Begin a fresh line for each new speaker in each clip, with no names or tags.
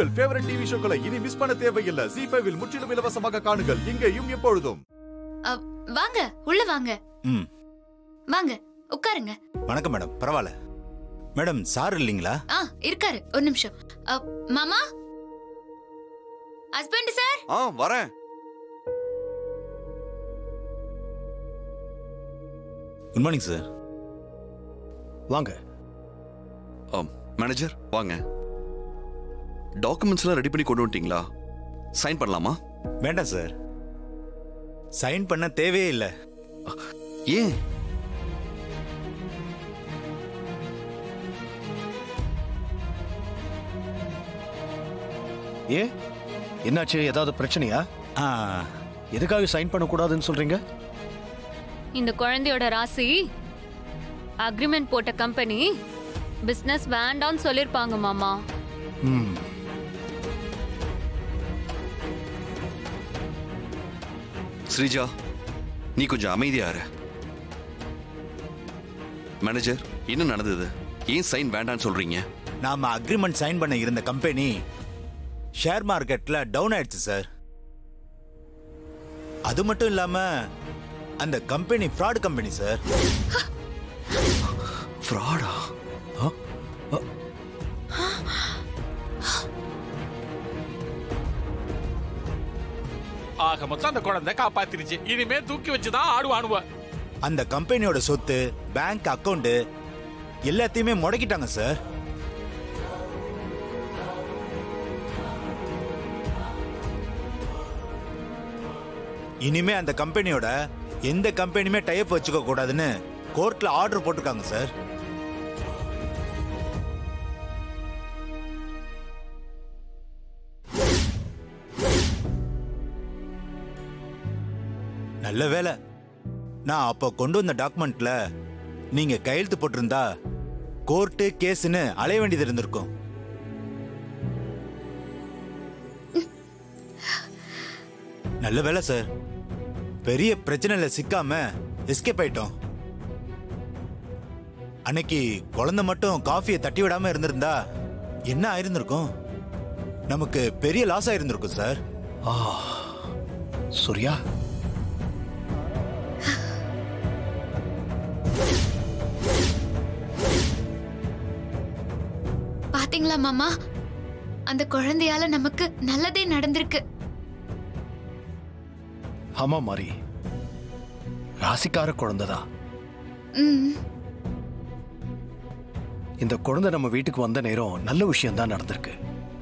உங்கள் favourite TV ஷோக்களை இனி miss பண்ண தேவையில்லை ஜி ஃபைவில் முற்றிலும் இலவசமாக காணுங்கள் இங்கேயும் எப்பொழுதும்
அ, வாங்க உள்ள வாங்க
ம்
வாங்க உட்காருங்க
வணக்கம் மேடம் பரவாயில்ல மேடம் சார் இல்லைங்களா
ஆ இருக்காரு ஒரு நிமிஷம் அ, மாமா ஹஸ்பண்ட் சார்
ஆ வரேன்
குட் மார்னிங் சார்
வாங்க
மேனேஜர் வாங்க டாக்குமெண்ட்ஸ்லாம் ரெடி பண்ணி கொண்டு வந்துட்டீங்களா சைன் பண்ணலாமா
வேண்டாம் சார் சைன் பண்ண தேவையே இல்லை
ஏன்
ஏ என்னாச்சு ஏதாவது பிரச்சனையா
ஆ
எதுக்காக சைன் பண்ணக்கூடாதுன்னு சொல்றீங்க
இந்த குழந்தையோட ராசி அக்ரிமெண்ட் போட்ட கம்பெனி பிசினஸ் வேண்டாம்னு சொல்லிருப்பாங்க மாமா
ம்
ஸ்ரீஜா நீ கொஞ்சம் அமைதியா இரு மேனேஜர் என்ன நடந்தது ஏன் சைன் வேண்டாம்னு சொல்றீங்க
நாம அக்ரிமெண்ட் சைன் பண்ண இருந்த கம்பெனி ஷேர் மார்க்கெட்ல டவுன் ஆயிடுச்சு சார் அது மட்டும் இல்லாம அந்த கம்பெனி ஃப்ராட் கம்பெனி சார்
ஃப்ராடா
ஆக மொத்தம் அந்த குழந்தை காப்பாத்திருச்சு இனிமே தூக்கி வச்சுதான் ஆடுவானுவ
அந்த கம்பெனியோட சொத்து பேங்க் அக்கவுண்ட் எல்லாத்தையுமே முடக்கிட்டாங்க சார் இனிமே அந்த கம்பெனியோட எந்த கம்பெனியுமே டைப் வச்சுக்க கூடாதுன்னு கோர்ட்ல ஆர்டர் போட்டிருக்காங்க சார் நல்ல வேலை நான் அப்போ கொண்டு வந்த டாக்குமெண்ட்ல நீங்க கையெழுத்து போட்டிருந்தா கோர்ட்டு கேஸ்னு அலைய வேண்டியது இருந்திருக்கும் நல்ல வேலை சார் பெரிய பிரச்சனையில சிக்காம எஸ்கேப் ஆயிட்டோம் அன்னைக்கு குழந்தை மட்டும் காஃபியை தட்டி விடாம இருந்திருந்தா என்ன ஆயிருந்திருக்கும் நமக்கு பெரிய லாஸ் ஆயிருந்திருக்கும் சார்
ஆ சூர்யா
பாத்தீங்களா மாமா அந்த குழந்தையால நமக்கு நல்லதே நடந்திருக்கு
ஆமா மாறி ராசிக்கார குழந்தைதான்
ம்
இந்த குழந்தை நம்ம வீட்டுக்கு வந்த நேரம் நல்ல விஷயம் தான் நடந்திருக்கு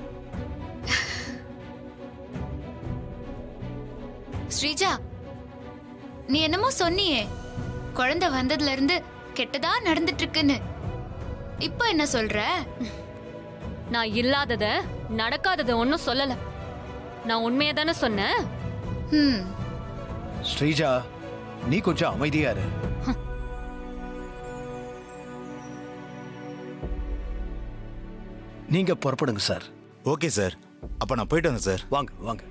ஸ்ரீஜா நீ என்னமோ சொன்னியே குழந்தை வந்ததுல இருந்து கெட்டதா நடந்துட்டு இருக்குன்னு இப்போ என்ன சொல்ற
நான் இல்லாதத நடக்காதத ஒன்னும் சொல்லல நான் உண்மையை தானே சொன்னேன்
ம்
ஸ்ரீஜா நீ கொஞ்சம் அமைதியா இரு நீங்க புறப்படுங்க சார்
ஓகே சார் அப்ப நான் போயிட்டு வரேன் சார்
வாங்க வாங்க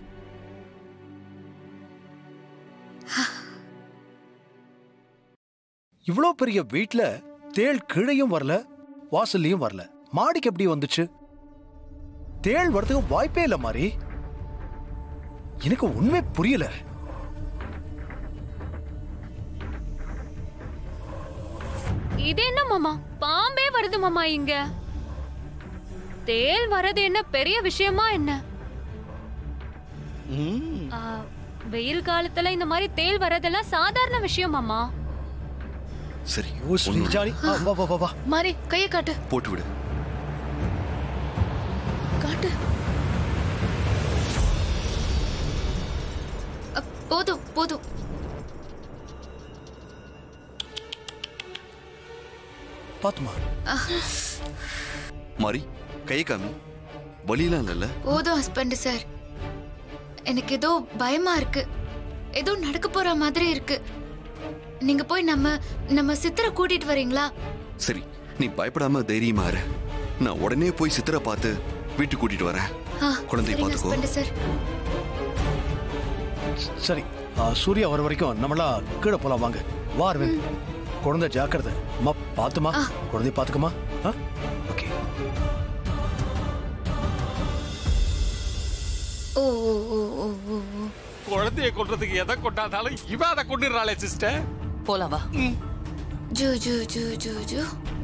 இவ்வளோ பெரிய வீட்ல தேள் கீழையும் வரல வாசல்லையும் வரல மாடிக்கு எப்படி வந்துச்சு தேள் வரதுக்கு வாய்ப்பே இல்லை மாதிரி எனக்கு உண்மை புரியல
இது என்ன மாமா பாம்பே வருது மாமா இங்க தேல் வரது என்ன பெரிய விஷயமா என்ன ஆ, வெயில் காலத்துல இந்த மாதிரி தேல் வரதெல்லாம் சாதாரண விஷயம் மாமா
சரி
ஓ ஸ்ரீஜானி ஆ, வா வா வா வா
மாறி கைய காட்டு
போட்டு விடு
காட்டு அ, போதும் போதும்
பாத்துமா
மாறி கை காமி வலிலாம் இல்லைல்ல
போதும் ஹஸ்பண்ட் சார் எனக்கு ஏதோ பயமா இருக்கு ஏதோ நடக்க போற மாதிரி இருக்கு நீங்க போய் நம்ம நம்ம சித்தரை கூட்டிட்டு வரீங்களா
சரி நீ பயப்படாம தைரியமா இரு நான் உடனே போய் சித்திரை பார்த்து வீட்டுக்கு கூட்டிட்டு வரேன்
ஆ,
குழந்தையை
சரிங்க
பார்த்துக்கோ.
husband சார்
சரி ஆ, சூர்யா வர வரைக்கும் நம்மளா கீழே போலாம் வாங்க வா அரவிந்த் குழந்தை ஜாக்கிரதை அம்மா பாத்துமா குழந்தைய பாத்துக்கமா ஓகே
ஓ ஓ ஓ ஓ ஓ ஓ.
குழந்தைய கொல்றதுக்கு எதை கொண்டாந்தாலும் இவ அதை கொண்டுறாளே சிஸ்டர்
போலாம் வா
ஜூ ஜூ ஜூ ஜூ ஜூ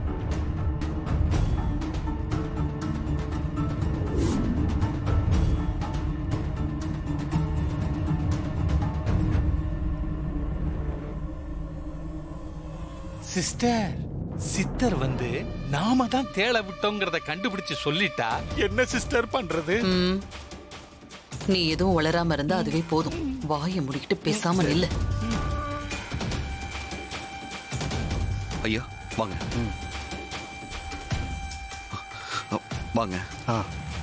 சிஸ்டர் சித்தர் வந்து நாம தான் தேள விட்டோங்கிறத கண்டுபிடிச்சு சொல்லிட்டா என்ன சிஸ்டர் பண்றது
ம். நீ எதுவும் வளராம இருந்தா அதுவே போதும் வாயை முடிக்கிட்டு பேசாம நில்லு
ஐயா வாங்க அ, வாங்க
ஆ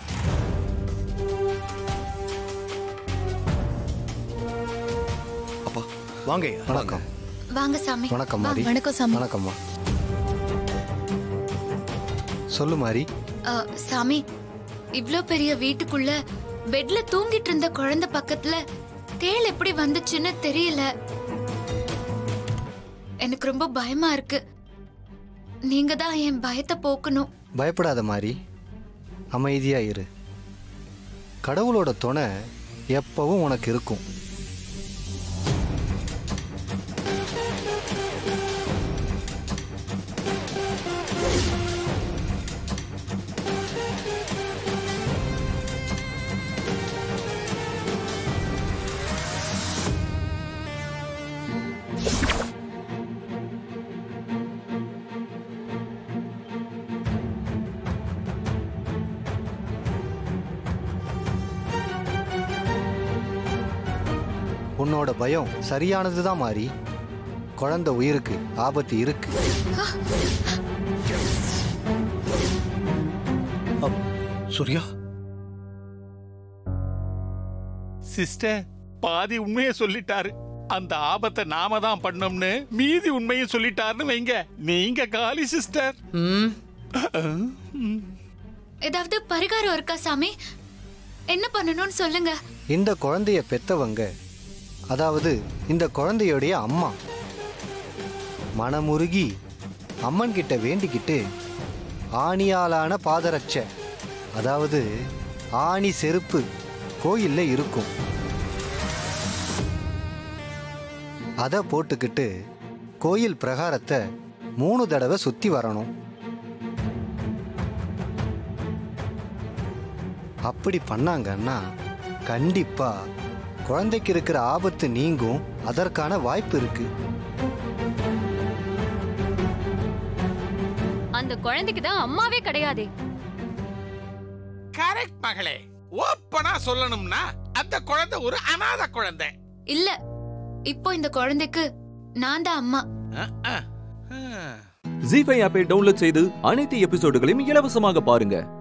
அப்பா
வாங்க ஐயா.
வணக்கம்
வாங்க சாமி
வணக்கம்
வாங்க.
மாரி
வணக்கம் சாமி
வணக்கம்மா சொல்லு மாரி
அ, சாமி இவ்ளோ பெரிய வீட்டுக்குள்ள பெட்ல தூங்கிட்டு இருந்த குழந்தை பக்கத்துல தேள் எப்படி வந்துச்சுன்னு தெரியல எனக்கு ரொம்ப பயமா இருக்கு நீங்க தான் என் பயத்தை போக்கணும்
பயப்படாத மாரி அமைதியா இரு கடவுளோட துணை எப்பவும் உனக்கு இருக்கும் உன்னோட பயம் சரியானது தான் மாறி குழந்தை உயிருக்கு ஆபத்து இருக்கு
அப், சூர்யா
சிஸ்டர் பாதி உண்மையை சொல்லிட்டாரு அந்த ஆபத்தை நாம தான் பண்ணோம்னு மீதி உண்மையும் சொல்லிட்டாருன்னு வைங்க நீங்க காலி சிஸ்டர்
ம்
ஏதாவது பரிகாரம் இருக்கா சாமி என்ன பண்ணணும்னு சொல்லுங்க
இந்த குழந்தைய பெத்தவங்க அதாவது இந்த குழந்தையோடைய அம்மா மனமுருகி அம்மன் கிட்ட வேண்டிக்கிட்டு ஆணியாலான பாதரட்சை அதாவது ஆணி செருப்பு கோயில்ல இருக்கும் அதை போட்டுக்கிட்டு கோயில் பிரகாரத்தை மூணு தடவை சுத்தி வரணும் அப்படி பண்ணாங்கன்னா கண்டிப்பா குழந்தைக்கு இருக்கிற ஆபத்து நீங்கும் அதற்கான வாய்ப்பு இருக்கு
அந்த குழந்தைக்கு தான் அம்மாவே கிடையாதே
கரெக்ட் மகளே ஓப்பனா சொல்லணும்னா அந்த குழந்தை ஒரு அனாதை குழந்தை
இல்ல இப்போ இந்த குழந்தைக்கு நான் தான் அம்மா
அஹ், அஹ், அஹ்.
ஜி ஃபைவ் ஆப்பை டவுன்லோட் செய்து அனைத்து எபிசோடுகளையும் இலவசமாக பாருங்க